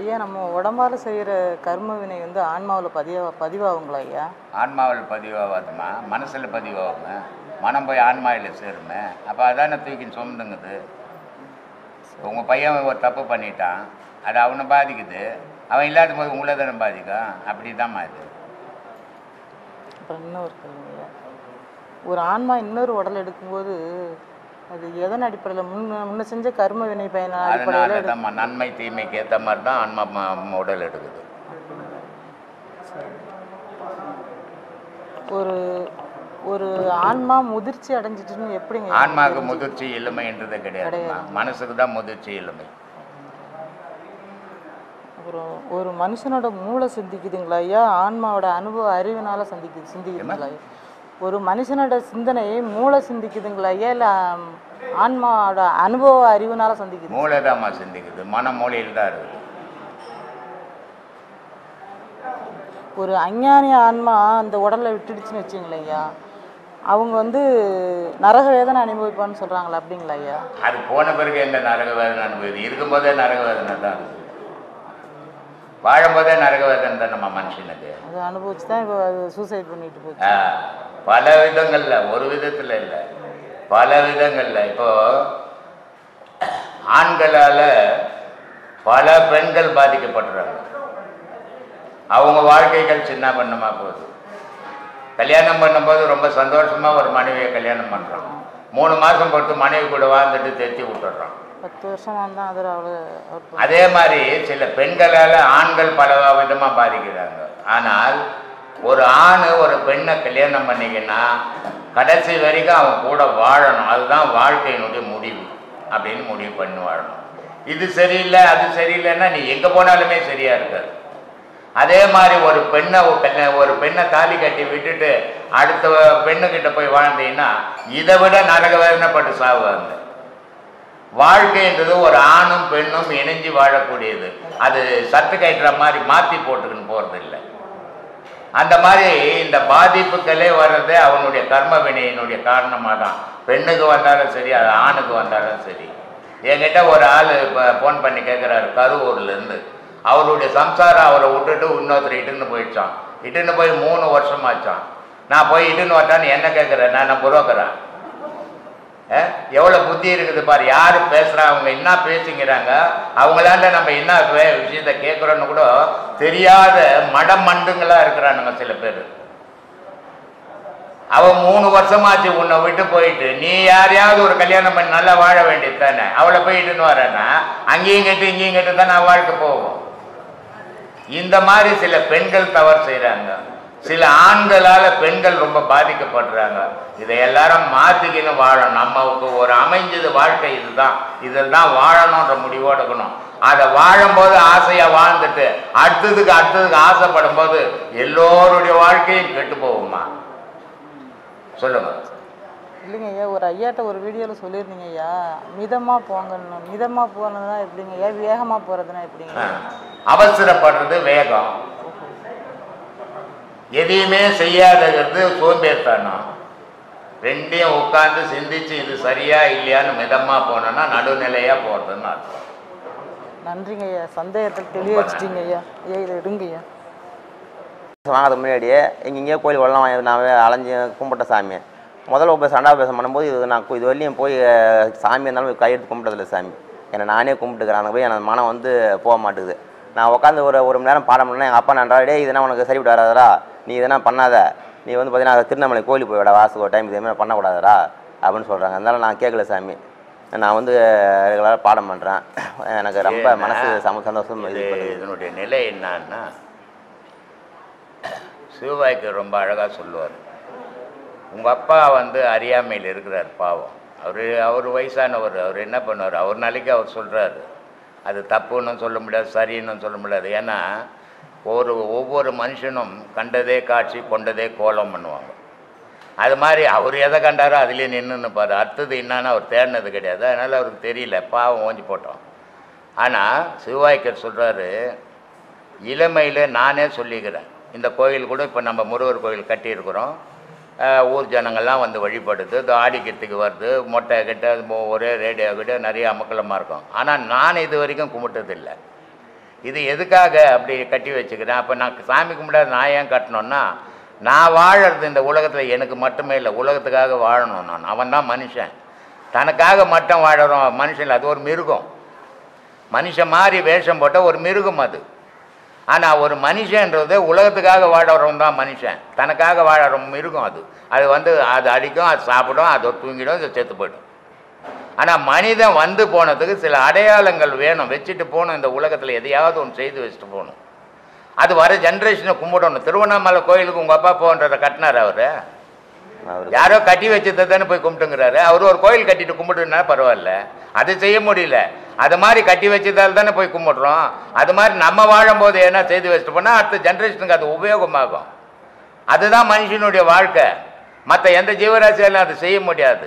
ஐயா நம்ம உடம்பால செய்கிற கர்ம வினை வந்து ஆன்மாவில் பதிவா பதிவாகுங்களா ஐயா ஆன்மாவில் பதிவாகாதுமா மனசில் பதிவாகுமே மனம் போய் ஆன்மாவில் சேருமே அப்போ அதானே தூக்கி சுமந்துங்குது உங்கள் பையன் ஒரு தப்பு பண்ணிட்டான் அது அவனை பாதிக்குது அவன் இல்லாத போது உங்களை தானே பாதிக்கும் அப்படி தான்மா இது அப்புறம் இன்னொரு கேள்வி ஐயா ஒரு ஆன்மா இன்னொரு உடல் எடுக்கும்போது அது எதன் அடிப்படையில் முன்ன முன்ன செஞ்ச கர்ம வினை பயன அடிப்படையில் அதனால எடு தான் நன்மை தீமைக்கு ஏற்ற மாதிரி தான் ஆன்மா ம- உடல் எடுக்குது ஒரு ஒரு ஆன்மா முதிர்ச்சி அடைஞ்சிட்டுன்னு எப்படிங்க ஐயா ஆன்மாவுக்கு தெரிஞ்சு- முதிர்ச்சி இளமைன்றது கிடையாதுமா மனசுக்கு தான் முதிர்ச்சி இளமை அப்புறம் ஒரு மனுஷனோட மூளை சிந்திக்குதுங்களா ஐயா ஆன்மாவோட அனுபவ அறிவினால சந்திக்குது சிந்திக்குதுங்களா ஐயா ஒரு மனுஷனோட சிந்தனை மூளை சிந்திக்குதுங்களா ஐயா இல்லை ஆன்மாவோட அனுபவ அறிவுனால சந்திக்குது மூளை தான்மா சிந்திக்குது மன மூளையில் தான் இருக்குது ஒரு அஞ்ஞானி ஆன்மா அந்த உடலை விட்டுடுச்சுன்னு வச்சுங்களேன் ஐயா அவங்க வந்து நரக வேதனை அனுபவிப்பான்னு சொல்கிறாங்களா அப்படிங்களா ஐயா அது போன பிறகு எந்த நரக வேதனை அனுபவிது இருக்கும்போதே நரக வேதனை தான் இருக்குது வாழும்போதே நரக வேதனை தான் நம்ம மனுஷனுக்கு அது அனுபவிச்சு தான் இப்போ அது சூசைட் பண்ணிட்டு போச்சு ஆ, பல விதங்கள்ல ஒரு விதத்துல இல்லை பல விதங்கள்ல இப்போ ஆண்களால பல பெண்கள் பாதிக்கப்படுறாங்க அவங்க வாழ்க்கைகள் சின்ன பண்ணமா போகுது கல்யாணம் பண்ணும்போது ரொம்ப சந்தோஷமா ஒரு மனைவியை கல்யாணம் பண்றான் மூணு மாசம் பொறுத்து மனைவி கூட வாழ்ந்துட்டு தெத்தி விட்டுடுறான் பத்து வருஷம் தான் அதில் அவ்வளோ அவர் அதே மாதிரி சில பெண்களால் ஆண்கள் பல விதமாக பாதிக்கிறாங்க ஆனால் ஒரு ஆண் ஒரு பெண்ணை கல்யாணம் பண்ணிக்கின்னா கடைசி வரைக்கும் அவன் கூட வாழணும் அதுதான் வாழ்க்கையினுடைய முடிவு அப்படின்னு முடிவு பண்ணி வாழணும் இது சரியில்லை அது சரியில்லைன்னா நீ எங்கே போனாலுமே சரியா இருக்காது அதே மாதிரி ஒரு பெண்ணை ஒரு கல்யா- ஒரு பெண்ணை தாலி கட்டி விட்டுட்டு அடுத்த பெண்ணுக்கிட்ட போய் வாழ்ந்தீங்கன்னா இதை விட நரக வேதனைப்பட்டு சாவுவாங்க வாழ்க்கைன்றது ஒரு ஆணும் பெண்ணும் இணைஞ்சு வாழக்கூடியது அது சத்து கட்டுற மாதிரி மாற்றி போட்டுக்கின்னு போகிறது இல்லை அந்த மாதிரி இந்த பாதிப்புகளே வர்றது அவனுடைய கர்ம வினையினுடைய காரணமாக தான் பெண்ணுக்கு வந்தாலும் சரி அது ஆணுக்கு வந்தாலும் சரி என்கிட்ட ஒரு ஆள் இப்போ ஃபோன் பண்ணி கேட்குறாரு கரூர்லேருந்து அவருடைய சம்சாரம் அவரை விட்டுட்டு இன்னொருத்தர் இட்டுன்னு போயிடுச்சான் இட்டுன்னு போய் மூணு வருஷமாச்சான் நான் போய் இட்டுன்னு வரட்டான்னு என்ன கேட்குறேன் நான் புரோக்கரேன் எவ்வளோ புத்தி இருக்குது பாரு யார் பேசுகிறா அவங்க என்ன பேசிக்கிறாங்க அவங்களாண்ட நம்ம என்ன வே- விஷயத்த கேட்குறோன்னு கூட தெரியாத மடமண்டுங்களா இருக்கிறானுங்க சில பேர் அவன் மூணு வருஷமாச்சு உன்னை விட்டு போயிட்டு நீ யாரையாவது ஒரு கல்யாணம் பண்ணி நல்லா வாழ வேண்டியது தானே அவளை போயிட்டுன்னு வரேன்னா அங்கேயும் கட்டு இங்கேயும் கட்டு தான் நான் வாழ்க்கை போவோம் இந்த மாதிரி சில பெண்கள் தவறு செய்கிறாங்க சில ஆண்களால் பெண்கள் ரொம்ப பாதிக்கப்படுறாங்க இதை எல்லாரும் மாற்றிக்கின்னு வாழணும் நம்மளுக்கு ஒரு அமைஞ்சது வாழ்க்கை இதுதான் இதில் தான் வாழணுன்ற முடிவோடு இருக்கணும் அதை வாழும்போது ஆசையாக வாழ்ந்துட்டு அடுத்ததுக்கு அடுத்ததுக்கு ஆசைப்படும் போது எல்லோருடைய வாழ்க்கையும் கெட்டு போகுமா சொல்லுங்க இல்லைங்க ஐயா ஒரு ஐயாட்ட ஒரு வீடியோவில் சொல்லியிருந்தீங்க ஐயா மிதமாக போங்கன்னு மிதமாக போனதுனா எப்படிங்க ஐயா வேகமாக போகிறதுனா எப்படிங்க ஆ. அவசரப்படுறது வேகம் எதையுமே செய்யாதது சோம்பேறித்தனம் ரெண்டையும் உட்காந்து சிந்திச்சு இது சரியா இல்லையான்னு மிதமா போனோம்னா நடுநிலையா போறதுன்னு அர்த்தம் நன்றிங்க ஐயா சந்தேகத்தை தெளிய வச்சிட்டீங்க ஐயா ஐயா இதை எடுங்க ஐயா வாங்கிறதுக்கு முன்னாடியே எங்கெங்கேயோ கோயில் வெள்ளம் வாங்கி நான் அலைஞ்சு கும்பிட்ட சாமி முதல்ல உபதேசம் ரெண்டாவது உபதேசம் பண்ணும்போது இது நான் இது வரையும் போய் அஹ், சாமி இருந்தாலும் போய் கையெடுத்து கும்பிட்டதில்ல சாமி என்னை நானே கும்பிட்டுக்கிறேன் அங்கே போய் எனக்கு மனம் வந்து போக மாட்டேங்குது நான் உட்காந்து ஒரு ஒரு மணி நேரம் பாடம் பண்ணேன் எங்கள் அப்பா நான் டே இதெல்லாம் உனக்கு சரிவிட்டு வராதடா நீ இதெல்லாம் பண்ணாத நீ வந்து பார்த்தீங்கன்னா திருவண்ணாமலை கோயிலுக்கு போய் விட வாசல் ஒரு டைம் இதேமாதிரி பண்ணக்கூடாதடா அப்படின்னு சொல்கிறாங்க அதனால நான் கேட்கல சாமி நான் வந்து ரெகுலராக பாடம் பண்ணுறேன் எனக்கு ரொம்ப மனசு சம சந்தோஷம் இது இது பண்ணுது இதனுடைய நிலை என்னன்னா சிவபாய்க்கு ரொம்ப அழகா சொல்லுவார் உங்க அப்பா வந்து அறியாமையில் இருக்கிறார் பாவம் அவர் அவர் வயசானவர் அவர் என்ன பண்ணுவார் அவர் நாளைக்கு அவர் சொல்றாரு அது தப்புன்னு சொல்ல முடியாது சரின்னு சொல்ல முடியாது ஏன்னா ஒரு ஒவ்வொரு மனுஷனும் கண்டதே காட்சி கொண்டதே கோலம் பண்ணுவாங்க அது மாதிரி அவர் எதை கண்டாரோ அதுலேயே நின்றுன்னு பாரு அடுத்தது என்னன்னு அவர் தேடினது கிடையாது அதனால் அவருக்கு தெரியல பாவம் ஓஞ்சி போட்டோம் ஆனால் சிவவாய்க்கர் சொல்கிறாரு இளமையில் நானே சொல்லிக்கிறேன் இந்த கோயில் கூட இப்போ நம்ம முருகர் கோயில் கட்டியிருக்கிறோம் அஹ் ஊர் ஜனங்கள்லாம் வந்து வழிபடுது இது ஆடிக்கிறதுக்கு வருது மொட்டை கிட்ட மொ- ஒரே ரேடியோ கிட்ட நிறைய அமக்கலமாக இருக்கும் ஆனால் நான் இது வரைக்கும் கும்பிட்டதில்லை இது எதுக்காக அப்படி கட்டி வச்சுக்கிறேன் அப்போ நான் சாமி கும்பிடாத நான் ஏன் கட்டணும்னா நான் வாழறது இந்த உலகத்தில் எனக்கு மட்டுமே இல்லை உலகத்துக்காக வாழணும் நான் அவன் தான் மனுஷன் தனக்காக மட்டும் வாழறோம் மனுஷன் இல்ல, அது ஒரு மிருகம் மனுஷன் மாதிரி வேஷம் போட்ட ஒரு மிருகம் அது ஆனால் ஒரு மனுஷன்றது உலகத்துக்காக வாழறவன் தான் மனுஷன் தனக்காக வாழற மிருகம் அது அது வந்து அது அடிக்கும் அது சாப்பிடும் அது தூங்கிடும் அது செத்து போயிடும் ஆனால் மனிதன் வந்து போனதுக்கு சில அடையாளங்கள் வேணும் வச்சுட்டு போகணும் இந்த உலகத்தில் எதையாவது ஒன்று செய்து வச்சுட்டு போகணும் அது வர ஜென்ரேஷனை கும்பிடணும் திருவண்ணாமலை கோயிலுக்கு உங்கள் அப்பா போன்றதை கட்டினார் அவர் அவர் யாரோ கட்டி வச்சதை தானே போய் கும்பிட்டுங்கிறாரு அவர் ஒரு கோயில் கட்டிட்டு கும்பிட்டுனா பரவாயில்ல அது செய்ய முடியல அது மாதிரி கட்டி வச்சதால் தானே போய் கும்பிடுறோம் அது மாதிரி நம்ம வாழும்போது என்ன செய்து வச்சுட்டு போனால் அடுத்த ஜென்ரேஷனுக்கு அது உபயோகமாகும் அதுதான் மனுஷனுடைய வாழ்க்கை மற்ற எந்த ஜீவராசியாலும் அது செய்ய முடியாது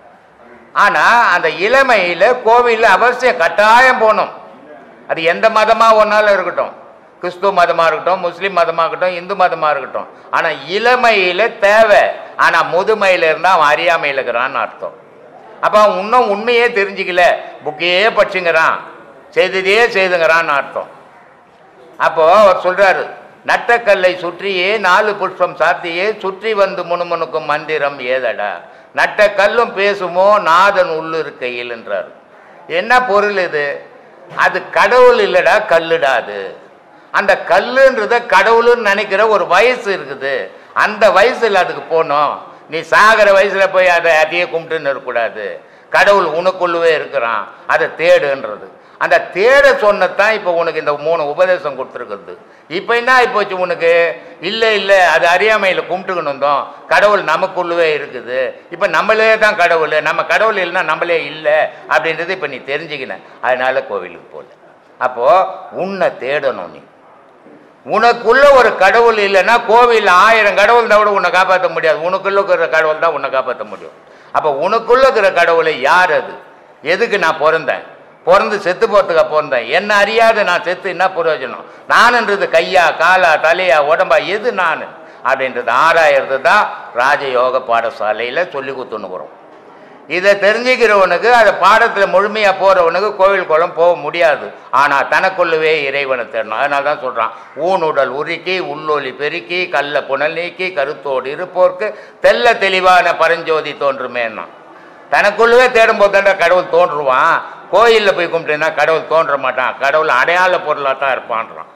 ஆனால் அந்த இளமையில் கோவிலில் அவசியம் கட்டாயம் போகணும் அது எந்த மதமாக ஒன்றாலும் இருக்கட்டும் கிறிஸ்துவ மதமாக இருக்கட்டும் முஸ்லீம் மதமாக இருக்கட்டும் இந்து மதமாக இருக்கட்டும் ஆனால் இளமையில் தேவை ஆனால் முதுமையில் இருந்தால் அவன் அறியாமையில் இருக்கிறான்னு அர்த்தம் அப்போ அவன் இன்னும் உண்மையே தெரிஞ்சுக்கல புக்கையே படிச்சுங்கிறான் செய்ததையே செய்துங்கிறான்னு அர்த்தம் அப்போ அவர் சொல்றாரு நட்டக்கல்லை சுற்றியே நாலு புஷ்பம் சாத்தியே சுற்றி வந்து முணுமுணுக்கும் மந்திரம் ஏதடா நட்ட கல்லும் பேசுமோ நாதன் உள்ளிருக்கையில் என்றார் என்ன பொருள் இது அது கடவுள் இல்லடா கல்லுடா அது அந்த கல்லுன்றத கடவுளுன்னு நினைக்கிற ஒரு வயசு இருக்குது அந்த வயசுல அதுக்கு போகணும் நீ சாகிற வயசுல போய் அதை அதையே கும்பிட்டுன்னு இருக்கக்கூடாது கடவுள் உனக்குள்ளவே இருக்கிறான் அதை தேடுன்றது அந்த தேட சொன்னதான் இப்போ உனக்கு இந்த மூணு உபதேசம் கொடுத்துருக்குறது இப்போ என்ன ஆகிப்போச்சு உனக்கு இல்லை இல்லை அது அறியாமையில் கும்பிட்டுக்கணும் தான் கடவுள் நமக்குள்ளவே இருக்குது இப்போ நம்மளே தான் கடவுள் நம்ம கடவுள் இல்லைன்னா நம்மளே இல்லை அப்படின்றது இப்போ நீ தெரிஞ்சுக்கின அதனால கோவிலுக்கு போகல அப்போது உன்னை தேடணும் நீ உனக்குள்ள ஒரு கடவுள் இல்லைன்னா கோவில் ஆயிரம் கடவுள் தான் கூட உன்னை காப்பாற்ற முடியாது உனக்குள்ள இருக்கிற கடவுள் தான் உன்னை காப்பாற்ற முடியும் அப்போ உனக்குள்ள இருக்கிற கடவுளை யார் அது எதுக்கு நான் பிறந்தேன் பிறந்து செத்து போகிறதுக்கா பிறந்தேன் என்ன அறியாத நான் செத்து என்ன பிரயோஜனம் நானுன்றது கையா காலா தலையா உடம்பா எது நான் அப்படின்றது ஆராயிறது தான் ராஜயோக பாடசாலையில் சொல்லி கொடுத்துன்னு இதை தெரிஞ்சுக்கிறவனுக்கு அதை பாடத்தில் முழுமையாக போகிறவனுக்கு கோவில் குளம் போக முடியாது ஆனால் தனக்குள்ளவே இறைவனை தேடணும் அதனால தான் சொல்கிறான் ஊனுடல் உருக்கி உள்ளொலி பெருக்கி கள்ள புனல் நீக்கி கருத்தோடு இருப்போர்க்கு தெல்ல தெளிவான பரஞ்சோதி தோன்றுமேன்னா தனக்குள்ளவே தேடும்போது தானே கடவுள் தோன்றுவான் கோயிலில் போய் கும்பிட்டேன்னா கடவுள் தோன்ற மாட்டான் கடவுள் அடையாள பொருளாக தான் இருப்பான்றான்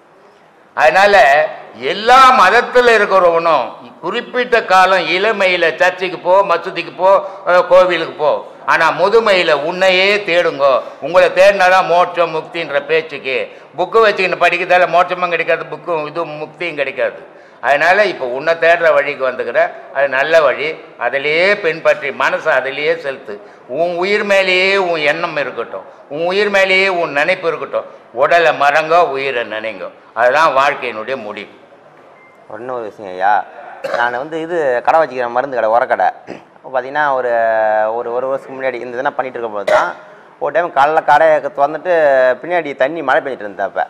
அதனால எல்லா மதத்தில் இருக்கிறவனும் குறிப்பிட்ட காலம் இளமையில் சர்ச்சுக்கு போ மசூதிக்கு போ அஹ், கோவிலுக்கு போ ஆனால் முதுமையில் உன்னையே தேடுங்கோ உங்களை தேடினாதான் மோட்சம் முக்தின்ற பேச்சுக்கு புக்கு வச்சுக்கின்னு படிக்கிறதால மோட்சமும் கிடைக்காது புக்கும் இதுவும் முக்தியும் கிடைக்காது அதனால இப்போ உன்னை தேடுற வழிக்கு வந்துக்கிற அது நல்ல வழி அதிலேயே பின்பற்றி மனசை அதிலேயே செலுத்து உன் உயிர் மேலேயே உன் எண்ணம் இருக்கட்டும் உன் உயிர் மேலேயே உன் நினைப்பு இருக்கட்டும் உடலை மறங்கோ உயிரை நினைங்கோ அதுதான் வாழ்க்கையினுடைய முடிவு இன்னொரு விஷயம் ஐயா நான் வந்து இது கடை வச்சுக்கிறேன் மருந்து கடை உரக்கடை பார்த்தீங்கன்னா ஒரு ஒரு ஒரு வருஷத்துக்கு முன்னாடி இந்த இதெல்லாம் பண்ணிட்டு இருக்கும் போது தான் ஒரு டைம் காலைல கடையை திறந்துட்டு பின்னாடி தண்ணி மழை பெஞ்சிட்டு இருந்தேன் அப்போ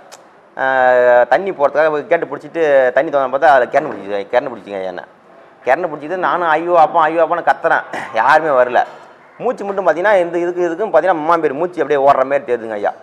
தண்ணி போகிறதுக்காக கேட்டு பிடிச்சிட்டு தண்ணி திறந்து பார்த்தா அதில் கிணறு பிடிச்சி கிணறு பிடிச்சிங்க என்ன கிணறு பிடிச்சிது நானும் ஐயோ அப்பா ஐயோ அப்பான்னு கத்துறேன் யாருமே வரல மூச்சு மட்டும் பார்த்தீங்கன்னா இந்த இதுக்கு இதுக்கும் பார்த்தீங்கன்னா அம்மா பேர் மூச்சு அப்படியே ஓடுற மாதிரி தெரியுதுங்க ஐயா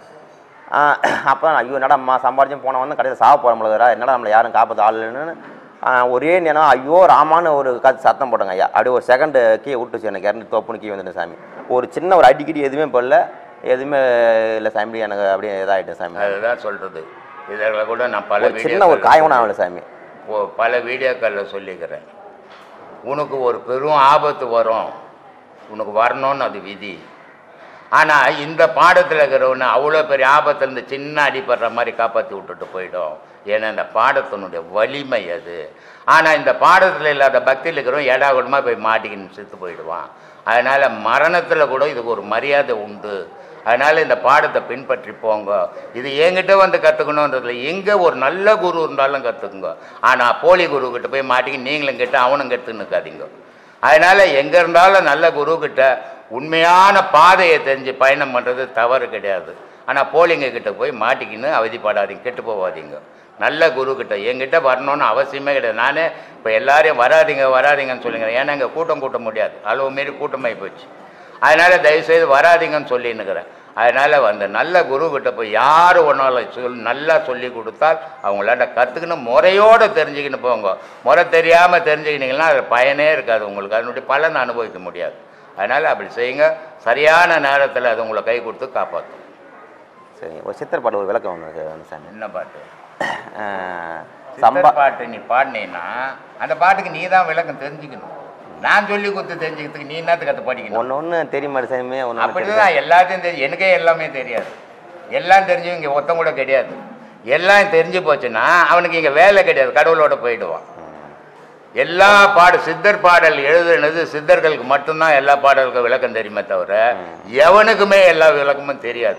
அப்போ ஐயோ என்னடா அம்மா சம்பாரிச்சும் போன வந்து கடையில் சாக போகிற முடியாதா என்னடா நம்மளை யாரும் காப்பாற்ற ஆள் இல்லைன்னு ஆ, ஒரே நேரம் ஐயோ ராமான்னு ஒரு காத்து சத்தம் போட்டோங்க ஐயா அப்படியே ஒரு செகண்டு கீழே விட்டுச்சு எனக்கு இறந்து தோப்புன்னு கீழே வந்துட்டேன் சாமி ஒரு சின்ன ஒரு அடிக்கடி எதுவுமே போடல எதுவுமே இல்லை சாமி எனக்கு அப்படியே இதாகிட்டேன் சாமி அதுதான் சொல்றது இதில் கூட நான் பல ஒரு சின்ன ஒரு காயம் கூட ஆகல சாமி ஓ- பல வீடியோக்களில் சொல்லிக்கிறேன் உனக்கு ஒரு பெரும் ஆபத்து வரும் உனக்கு வரணும்னு அது விதி ஆனால் இந்த பாடத்தில் இருக்கிறவனு அவ்வளோ பெரிய ஆபத்துலேருந்து சின்ன அடிபடுற மாதிரி காப்பாற்றி விட்டுட்டு போயிடும் ஏன்னா இந்த பாடத்தினுடைய வலிமை அது ஆனால் இந்த பாடத்தில் இல்லாத பக்தியில் இருக்கிறவன் ஏடாகுடமாக போய் மாட்டிக்கின்னு செத்து போயிடுவான் அதனால் மரணத்தில் கூட இதுக்கு ஒரு மரியாதை உண்டு அதனால் இந்த பாடத்தை பின்பற்றி போங்க இது என்கிட்ட வந்து கற்றுக்கணுன்றதுல எங்கே ஒரு நல்ல குரு இருந்தாலும் கற்றுக்குங்க ஆனால் போலி குரு கிட்ட போய் மாட்டிக்கின்னு நீங்களும் கிட்ட அவனும் கெட்டுன்னு இருக்காதீங்க அதனால் எங்கே இருந்தாலும் நல்ல குரு கிட்ட உண்மையான பாதையை தெரிஞ்சு பயணம் பண்ணுறது தவறு கிடையாது ஆனால் போலிங்க கிட்ட போய் மாட்டிக்கின்னு அவதிப்படாதீங்க கெட்டு போகாதீங்க நல்ல குரு கிட்ட என்கிட்ட வரணும்னு அவசியமே கிடையாது நானே இப்போ எல்லாரையும் வராதீங்க வராதீங்கன்னு சொல்லுங்க ஏன்னா இங்கே கூட்டம் கூட்ட முடியாது அளவு மீறி கூட்டமாகி போச்சு அதனால் தயவுசெய்து வராதீங்கன்னு சொல்லின்னுக்கிறேன் அதனால் அந்த நல்ல குருக்கிட்ட போய் யார் ஒன்றாலும் சொல் நல்லா சொல்லி கொடுத்தால் அவங்களாட்ட கற்றுக்கணும் முறையோடு தெரிஞ்சுக்கணும் போங்க முறை தெரியாமல் தெரிஞ்சுக்கினீங்கன்னா அது பயனே இருக்காது உங்களுக்கு அதனுடைய பலன் அனுபவிக்க முடியாது அதனால் அப்படி செய்யுங்க சரியான நேரத்தில் அது உங்களை கை கொடுத்து காப்பாற்றும் சரி ஒரு சித்தர் பாட்டு ஒரு விளக்கம் ஒன்று வந்து சாமி என்ன பாட்டு அஹ், சம்பா சம்பா பாட்டு நீ பாடினீன்னா அந்த பாட்டுக்கு நீ தான் விளக்கம் தெரிஞ்சுக்கணும் நான் சொல்லி கொடுத்து தெரிஞ்சுக்கிறதுக்கு நீ என்னத்துக்கு அதை படிக்கணும் ஒன்று ஒன்று தெரியுமா சாமி ஒன்று அப்படிதான் எல்லாத்தையும் தெரியும் எனக்கே எல்லாமே தெரியாது எல்லாம் தெரிஞ்சு இங்கே ஒருத்தன் கூட கிடையாது எல்லாம் தெரிஞ்சு போச்சுன்னா அவனுக்கு இங்கே வேலை கிடையாது கடவுளோட போயிடுவான் எல்லா பாடு சித்தர் பாடல் எழுதுனது சித்தர்களுக்கு மட்டும்தான் எல்லா பாடலுக்கும் விளக்கம் தெரியுமே தவிர எவனுக்குமே எல்லா விளக்கமும் தெரியாது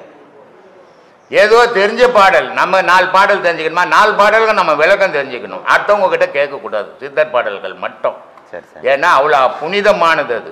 ஏதோ தெரிஞ்ச பாடல் நம்ம நாலு பாடல் தெரிஞ்சுக்கணுமா நாலு பாடலுக்கு நம்ம விளக்கம் தெரிஞ்சுக்கணும் அடுத்தவங்க கிட்ட கேட்கக்கூடாது சித்தர் பாடல்கள் மட்டும் சரி சரி ஏன்னா அவ்வளோ புனிதமானது அது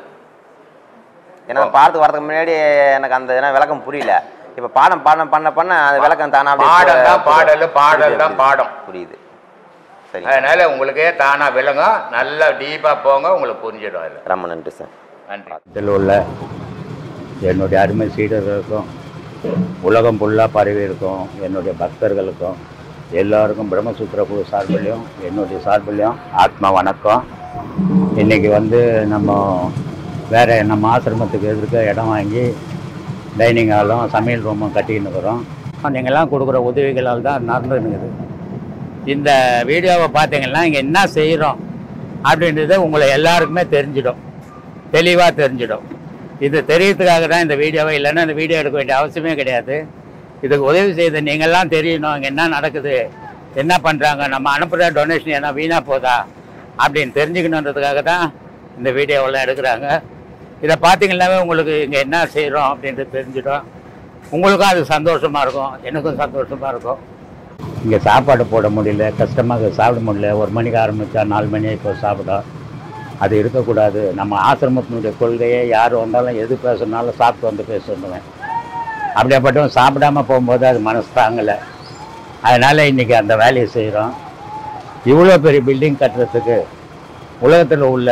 ஏன்னா பாடத்துக்கு வரதுக்கு முன்னாடி எனக்கு அந்த இதெல்லாம் விளக்கம் புரியல இப்போ பாடம் பாடம் பண்ண பண்ண அந்த விளக்கம் தானா அப்படியே பாடம் தான் புரியுது, பாடல் பாடல் தான் புரியுது, பாடம் புரியுது சரி அதனால உங்களுக்கே தானா விளங்கும் நல்லா டீப்பாக போங்க உங்களுக்கு புரிஞ்சிடும் அதில் ரொம்ப நன்றி சார் நன்றி இதில் உள்ள என்னுடைய அருமை சீடர்களுக்கும் உலகம் ஃபுல்லாக பரவி இருக்கும் என்னுடைய பக்தர்களுக்கும் எல்லாருக்கும் பிரம்மசூத்திர குழு சார்பிலையும் என்னுடைய சார்பிலையும் ஆத்மா வணக்கம் இன்றைக்கி வந்து நம்ம வேறு நம்ம ஆசிரமத்துக்கு எதிர்க்க இடம் வாங்கி டைனிங் ஹாலும் சமையல் ரூமும் கட்டிக்கின்னு இருக்கிறோம் நீங்கள்லாம் கொடுக்குற உதவிகளால் தான் நடந்துனுக்குது இந்த வீடியோவை பார்த்தீங்கன்னா இங்கே என்ன செய்கிறோம் அப்படின்றது உங்களை எல்லாருக்குமே தெரிஞ்சிடும் தெளிவாக தெரிஞ்சிடும் இது தெரியறதுக்காக தான் இந்த வீடியோவை இல்லைன்னா இந்த வீடியோ எடுக்க வேண்டிய அவசியமே கிடையாது இதுக்கு உதவி செய்த நீங்கள்லாம் தெரியணும் இங்கே என்ன நடக்குது என்ன பண்ணுறாங்க நம்ம அனுப்புகிற டொனேஷன் என்ன வீணாக போதா அப்படின்னு தெரிஞ்சுக்கணுன்றதுக்காக தான் இந்த வீடியோவெல்லாம் எடுக்கிறாங்க இதை பார்த்தீங்கன்னாவே உங்களுக்கு இங்கே என்ன செய்கிறோம் அப்படின்றது தெரிஞ்சிடும் உங்களுக்கும் அது சந்தோஷமாக இருக்கும் எனக்கும் சந்தோஷமாக இருக்கும் இங்கே சாப்பாடு போட முடியல கஷ்டமாக சாப்பிட முடியல ஒரு மணிக்கு ஆரம்பித்தா நாலு மணி இப்போ சாப்பிடும் அது இருக்கக்கூடாது நம்ம ஆசிரமத்தினுடைய கொள்கையே யார் வந்தாலும் எது பேசுனாலும் சாப்பிட்டு வந்து பேசணுவேன் அப்படியாப்பட்டவன் சாப்பிடாம போகும்போது அது மனசு தாங்கலை அதனால் இன்றைக்கி அந்த வேலையை செய்கிறோம் இவ்வளோ பெரிய பில்டிங் கட்டுறதுக்கு உலகத்தில் உள்ள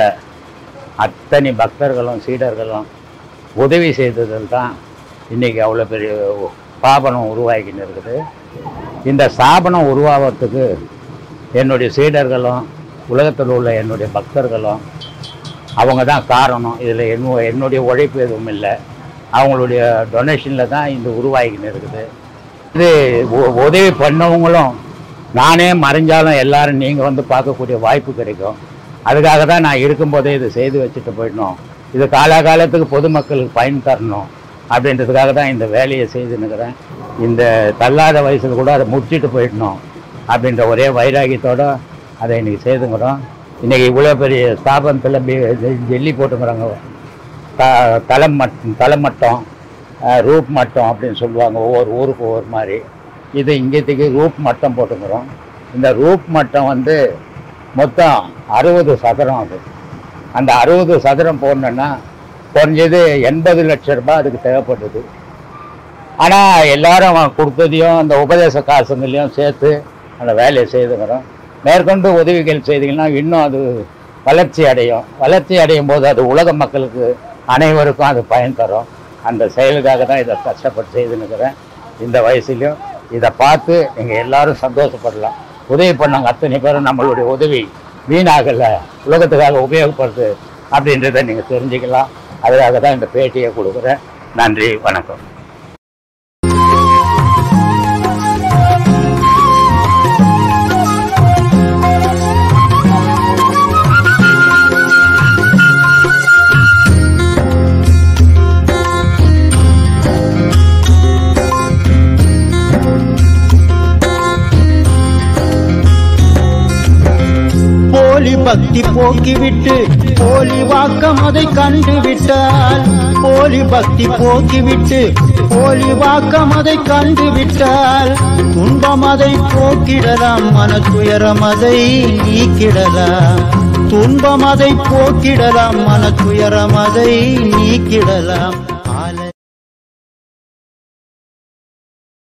அத்தனை பக்தர்களும் சீடர்களும் உதவி செய்ததில் தான் இன்றைக்கி அவ்வளோ பெரிய பாபனம் உருவாகிக்கின்னு இருக்குது இந்த ஸ்தாபனம் உருவாகிறதுக்கு என்னுடைய சீடர்களும் உலகத்தில் உள்ள என்னுடைய பக்தர்களும் அவங்க தான் காரணம் இதில் என்ன என்னுடைய உழைப்பு எதுவும் இல்லை அவங்களுடைய டொனேஷனில் தான் இந்த உருவாகிக்கின்னு இருக்குது இது உ- உதவி பண்ணவங்களும் நானே மறைஞ்சாலும் எல்லாரும் நீங்கள் வந்து பார்க்கக்கூடிய வாய்ப்பு கிடைக்கும் அதுக்காக தான் நான் இருக்கும்போதே இது செய்து வச்சுட்டு போயிடணும் இது காலாகாலத்துக்கு பொதுமக்களுக்கு பயன் தரணும் அப்படின்றதுக்காக தான் இந்த வேலையை செய்துன்னுக்கிறேன் இந்த தள்ளாத வயசில் கூட அதை முடிச்சிட்டு போயிடணும் அப்படின்ற ஒரே வைராகியத்தோட அதை இன்னைக்கு செய்துங்கிறோம் இன்னைக்கு இவ்வளோ பெரிய ஸ்தாபனத்தில் ஜெல்லி போட்டுங்கிறாங்க த தலம் மட் தலைமட்டம் அஹ், ரூப் மட்டம் அப்படின்னு சொல்லுவாங்க ஒவ்வொரு ஊருக்கு ஒவ்வொரு மாதிரி இது இங்கேத்துக்கு ரூப் மட்டம் போட்டுக்கிறோம் இந்த ரூப் மட்டம் வந்து மொத்தம் அறுபது சதுரம் அது அந்த அறுபது சதுரம் போடணுன்னா குறைஞ்சது எண்பது லட்ச ரூபாய் அதுக்கு தேவைப்படுது ஆனால் எல்லாரும் அவன் கொடுத்ததையும் அந்த உபதேச காசுங்களையும் சேர்த்து அந்த வேலையை செய்துக்கிறோம் மேற்கொண்டு உதவிகள் செய்தீங்கன்னா இன்னும் அது வளர்ச்சி அடையும் வளர்ச்சி அடையும் போது அது உலக மக்களுக்கு அனைவருக்கும் அது பயன் தரும் அந்த செயலுக்காக தான் இதை கஷ்டப்பட்டு செய்துன்னுக்கிறேன் இந்த வயசுலையும் இதை பார்த்து நீங்கள் எல்லாரும் சந்தோஷப்படலாம் உதவி பண்ணாங்க அத்தனை பேரும் நம்மளுடைய உதவி வீணாகலை உலகத்துக்காக உபயோகப்படுது அப்படின்றத நீங்கள் தெரிஞ்சுக்கலாம் அதுக்காக தான் இந்த பேட்டியை கொடுக்குறேன் நன்றி வணக்கம் போலி பக்தி போக்கிவிட்டு போலி வாக்கம் அதை கண்டு விட்டால் போலி பக்தி போக்கிவிட்டு போலி வாக்கம் அதை கண்டு விட்டால் துன்பம் அதை போக்கிடலாம் மன துயரம் அதை நீக்கிடலாம் துன்பம் அதை போக்கிடலாம் மன துயரம் அதை நீக்கிடலாம்